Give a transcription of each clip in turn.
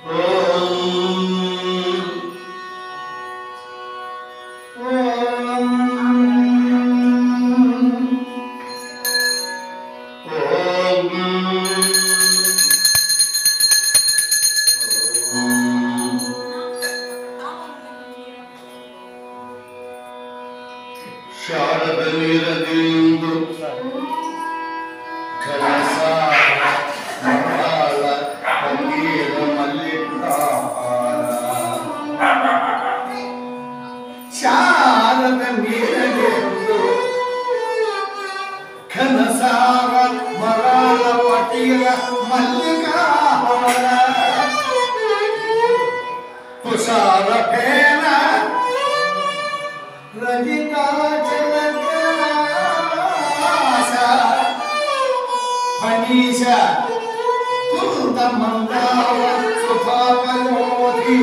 ಶಾರದ ನೀರದಿಂದು ಘನಸಾರ ಮಂಡಾಳ ಪನ್ನೀರ ಮಲ್ಲಿಕಾಹಾರ ಶಾರದ ನೀರದಿಂದು ಘನಸಾರ ಮರಾಳ ಪಟೀಲ ಮಲ್ಲಿಕಾಹಾರ ತುಷಾರ ಫೇನ మనీష కుంత మందావ సుధామయోధి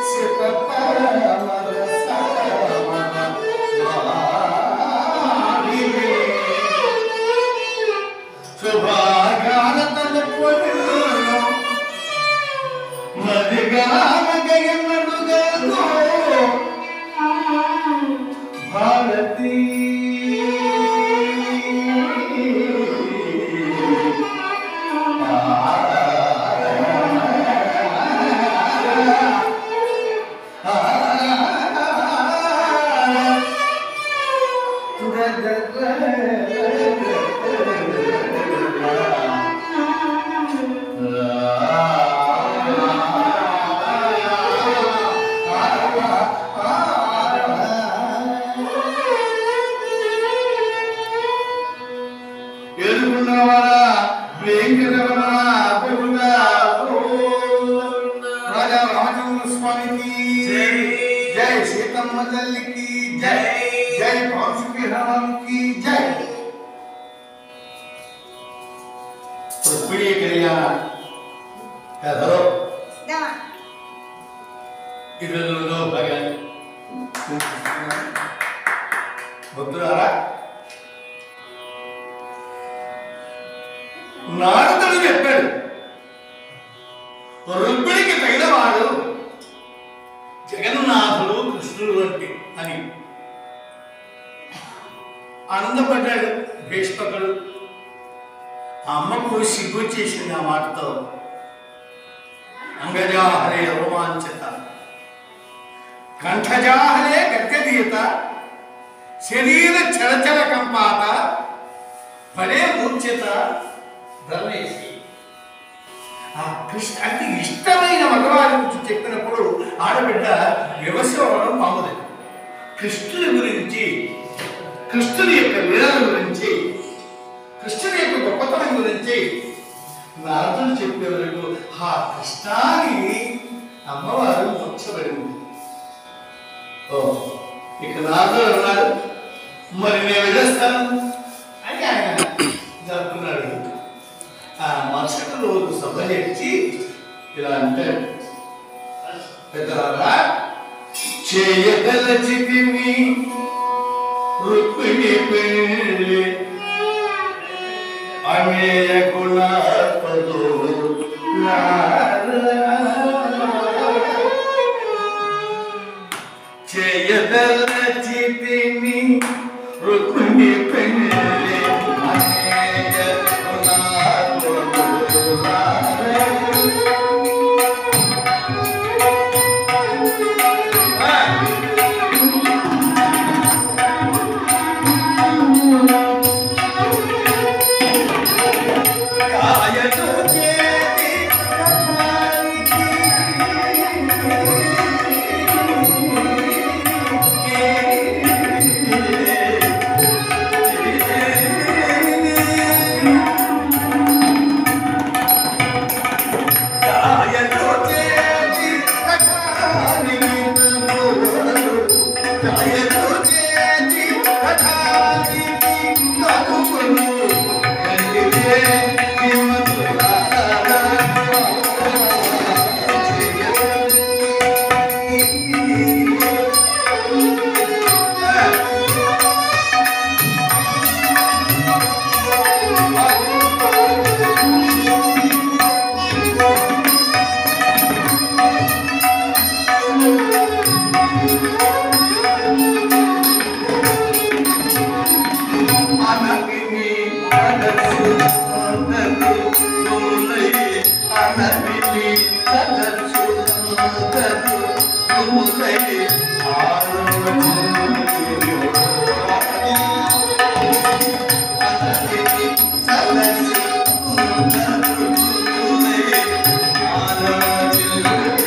శుభాగాన తలపడు మదిగాన గయన్నడుగో భారతీ ఎదుగున్నవారా వెంకటరమణ అబ్బుగా రాజా రామచంద్ర స్వామికి జై. జై సీతమ్మ తల్లికి జై జై పాంశుకి రామానికి జై రుక్మిణీ కళ్యాణ కథలో ఇరువులో భగన్ భక్తులారా నారదుడు చెప్పాడు రుక్మిణికి తగినవాడు జగన్నాథుడు కృష్ణుడు వంటి అని ఆనందపడ్డాడు భీష్మకుడు అమ్మకు సిగ్గు చేసింది ఆ మాటతో అంగజాహరే రోమాంచత కంఠజాహరే గద్గదీయత శరీర చలచల కంపాత పడే మూర్ఛత ధర్మేసి ఆ కృష్ణ అంటే ఇష్టమైన మగవారి గురించి చెప్పినప్పుడు ఆడబిడ్డ వ్యవసాయం మామూలు కృష్ణుని గురించి కృష్ణుని యొక్క లీలల గురించి కృష్ణుని యొక్క గొప్పతనం గురించి నారదుడు చెప్పే వరకు ఆ కృష్ణాని అమ్మవారు మోక్షపడింది ఓ ఇక నారదుడు అన్నాడు మరి నేను వెళ్ళేస్తాను అని ఆయన జరుపుకున్నాడు ఆ మరుసటి రోజు సభ చేసి ఇలా అంటాడు పెద్దలారా చేయదలచితిమి రుక్మిణి పెళ్ళి అమేయ గుణాత్మతో చేయదలచితిమి రుక్మిణి పెళ్ళి అమేయ గుణాత్మతో కాయతో చేతి అడవిని సదస్సుందరు గుములై ఆలోచించును. అడవిని సదస్సుందరు గుములై ఆలోచించును.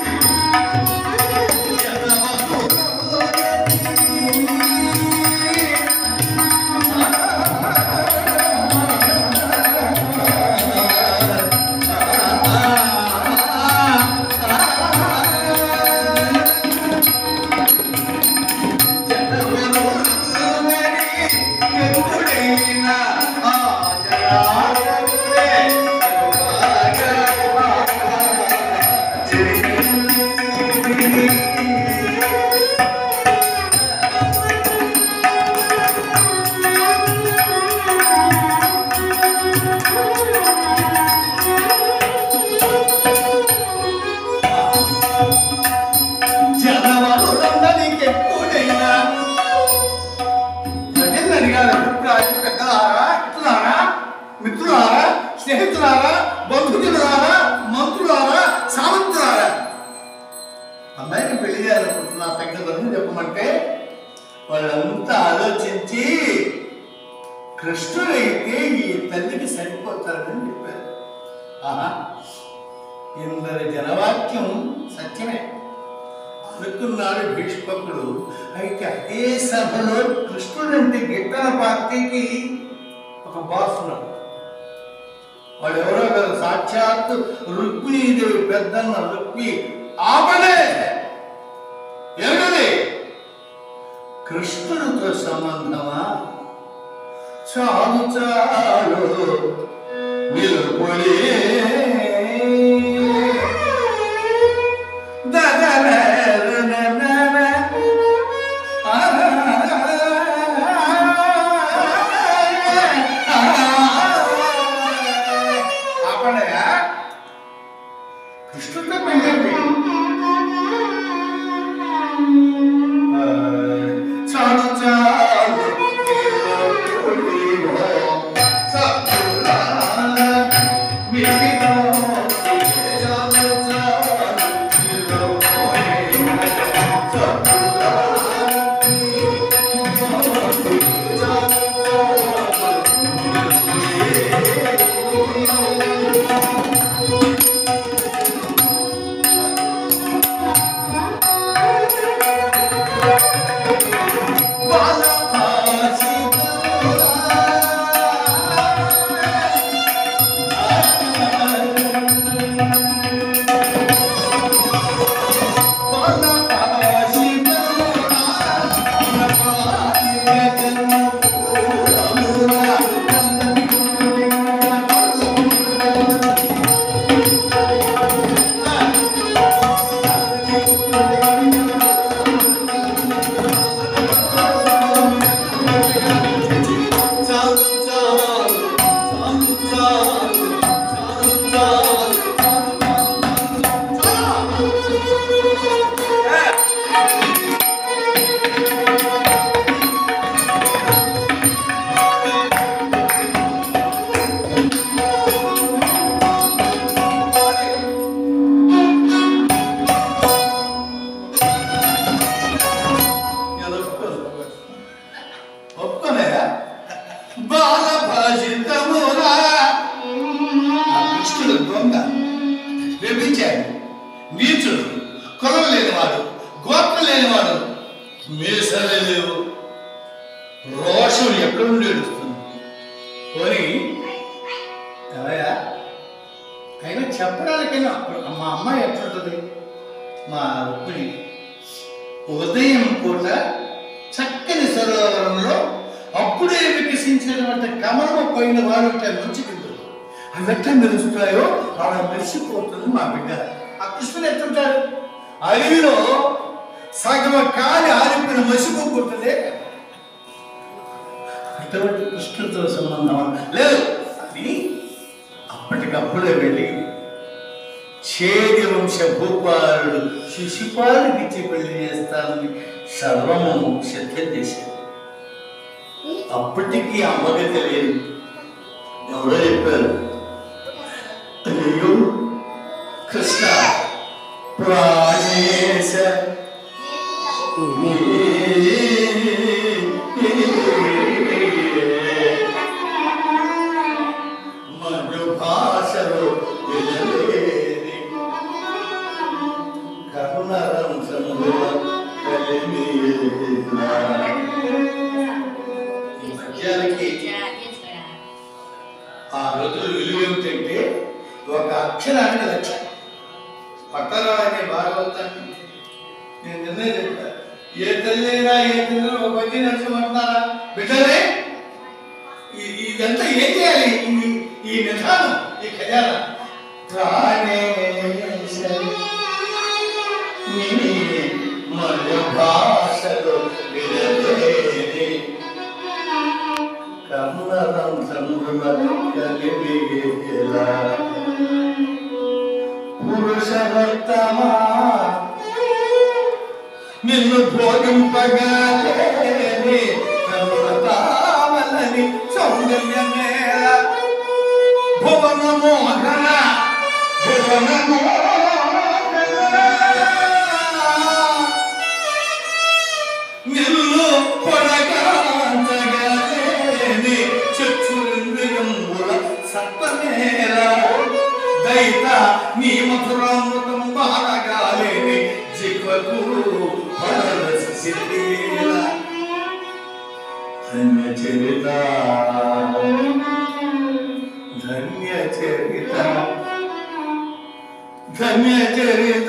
జనవరులందరికి ఎప్పుడైనా ప్రజలు అడిగారు అభిప్రాయం పెద్దలారా మిత్రులారా మిత్రులారా స్నేహితులారా బంధువులారా మంత్రులారా సామంతులారా అమ్మాయికి పెళ్లి చేయాలనుకుంటున్నా తగిన బదులు చెప్పమంటే వాళ్ళంతా ఆలోచించి కృష్ణుడైతే ఈ తల్లికి సరిపోతారని చెప్పారు ఆహా ఇందరి జనవాక్యం సత్యమే అనుకున్నాడు భీష్మకుడు అయితే అదే సభలో కృష్ణుడంటే గిట్టన పార్టీకి ఒక బాస్ ఉన్నాడు వాడు ఎవరో కదా సాక్షాత్తు రుక్మిణీదేవి పెద్దన్న రుక్మి ఆపడే ఏమిటది కృష్ణుడితో సంబంధమా చాలు చాలు నిలుపులే కృష్ణుడితో పెళ్ళండి చాలు చాలు ఒప్పుకోలే బాల భాషితమురా ఆ కృష్ణుడు దొంగ వ్యభిచారి నీచుడు కులం లేనివాడు గోత్రం లేనివాడు మీసాలే లేవు రోషం ఎక్కడి నుండి ఏడుస్తుంది పోనీ ఎవరయ్యా అయినా చెప్పడానికైనా అప్పుడు మా అమ్మాయి ఎట్లుంటుంది మా రుక్మిణి ఉదయం పూట చక్కని సరోవరంలో అప్పుడే వికసించినటువంటి కమలము పోయిన వారు ఇట్లా ముంచుకుంటారు అవి ఎట్లా మెరుస్తాయో అలా మెరిసిపోతుంది మా బిడ్డ ఆ కృష్ణుడు ఎట్లుంటాడు అడవిలో సగమ కాలి ఆరిపోయిన మసిపోకుంటుందే అటువంటి కృష్ణుడితో సంబంధం లేదు అది అప్పటికప్పుడే వెళ్ళి చేది వంశ భూపాలుడు శిశుపాలుడికి ఇచ్చి పెళ్లి చేస్తానని సర్వము సిద్ధం చేశాడు అప్పటికి అమ్మకి తెలియదు ఎవరో చెప్పారు అయ్యో కృష్ణ ప్రాణేశ మధు భాషలో వినలేని కరుణరం సంగుల కలిమిలా. ఈ పద్యాలకి ఆ రోజులు విలువ ఏమిటంటే ఒక అక్షరానికి లక్ష పట్టణ అనే భాగవతాన్ని నేను నిన్నే చెప్పా ఏ తల్లినా ఏ తల్లి ఒక పద్యం నచ్చమంటున్నారా బిడ్డలే ఈ- ఇదంతా ఏం చేయాలి ఈ- ఈ నిధానం ఈ ఖజానా ప్రాణేశ నీ మధు భాషలో వినలేని కమలం సంగుల కలిమిలా పురుషోత్తమా నిన్ను భోగింపగాలేని కమలతామలని సౌందర్యమేళ భువన మోహన భువన నిన్ను పొడగాంచగలేని చక్షురింద్రియముల సత్తమేల దైత నీ మధురామృతం బాలగాలేని జిహ్వకు పరరస సిద్ధిల ధన్య చరిత ధన్య చరిత ధన్య చరిత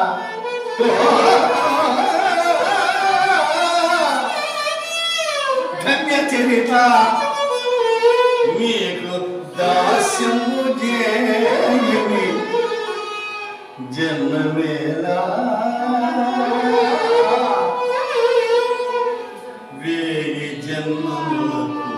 ధన్య చరిత మీకు దాస్యము చేయని జన్మమేలా వేయి జన్మములకు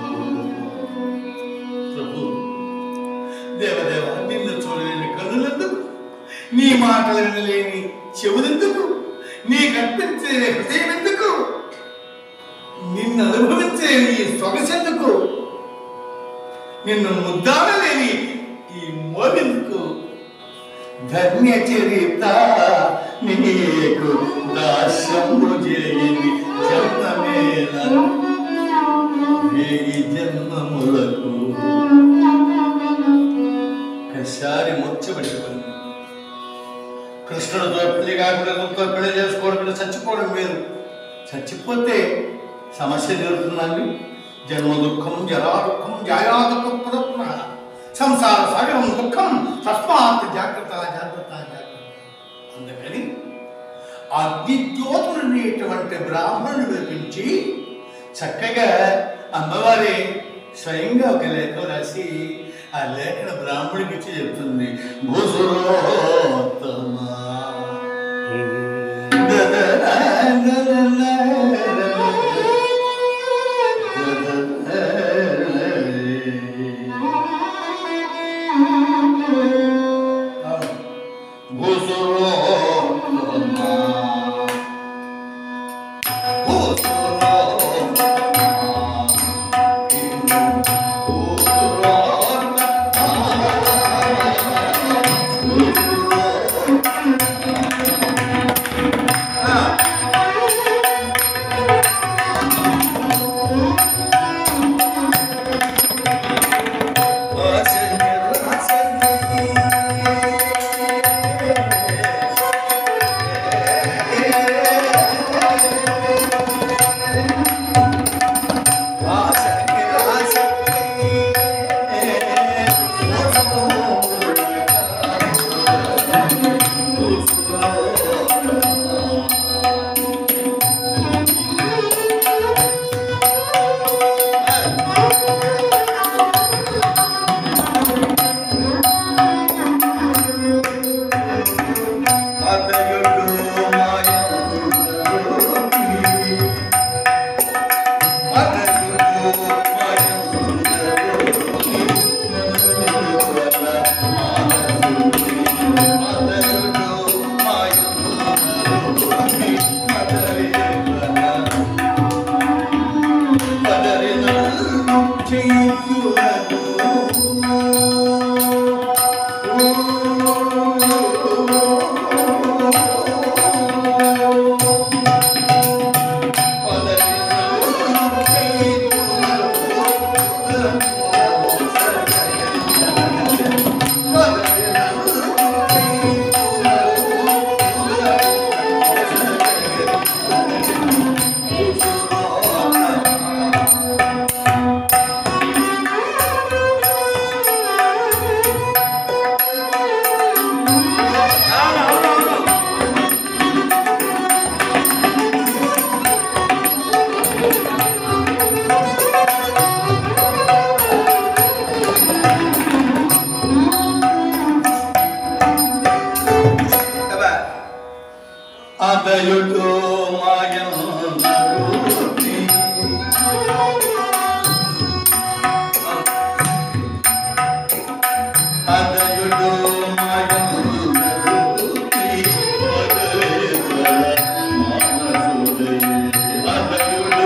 ప్రభు దేవదేవ నిన్ను చూడలేని కన్నులెందుకు నీ మాటలు వినలేని చెవులెందుకు నీ కనిపించే హృదయం ఎందుకు నిన్ను అనుభవించే నీ సొగసెందుకు నిన్ను ముద్దాడలేని ఈ మోవెందుకు ధన్య చరిత నీకు దాస్యము చేయని జన్మమేల వేయి జన్మములకు ఒకసారి ముచ్చబెట్టుకుంది కృష్ణుడితో పెళ్లి కాకుండా ఇంకొకరితో పెళ్లి చేసుకోవడం చచ్చిపోవడం వేరు చచ్చిపోతే సమస్య జరుగుతుందండి జన్మ దుఃఖం జరా దుఃఖం జాయా దుఃఖం పునః సంసార సాగరం దుఃఖం తస్మాత్ జాగ్రత్త జాగ్రత్త జాగ్రత్త అందుకని అగ్నిజ్యోతులనేటువంటి బ్రాహ్మణుని పిలిపించి చక్కగా అమ్మవారి స్వయంగా ఒక లేఖ రాసి ఆ లేఖను బ్రాహ్మణుడికి ఇచ్చి చెప్తుంది భూసురోత్తమా అదయుడు మాయను అదయుడు మాయను అదయుడు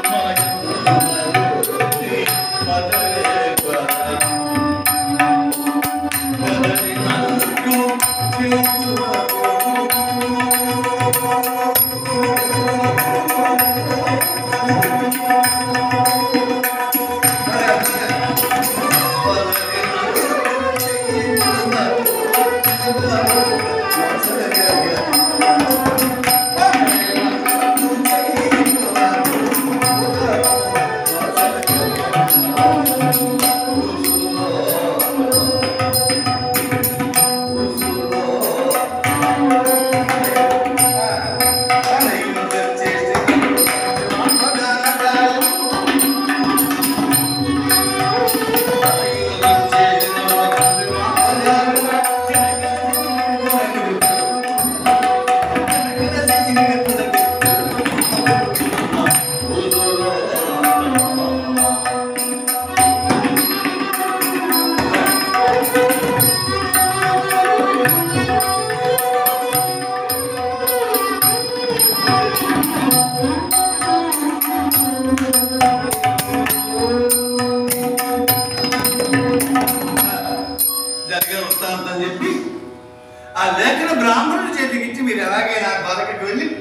జరిగిన వృత్తాంతం చెప్పి ఆ లేఖన బ్రాహ్మణుడి చేతికి ఇచ్చి మీరు ఎలాగైనా ద్వారకకి వెళ్ళి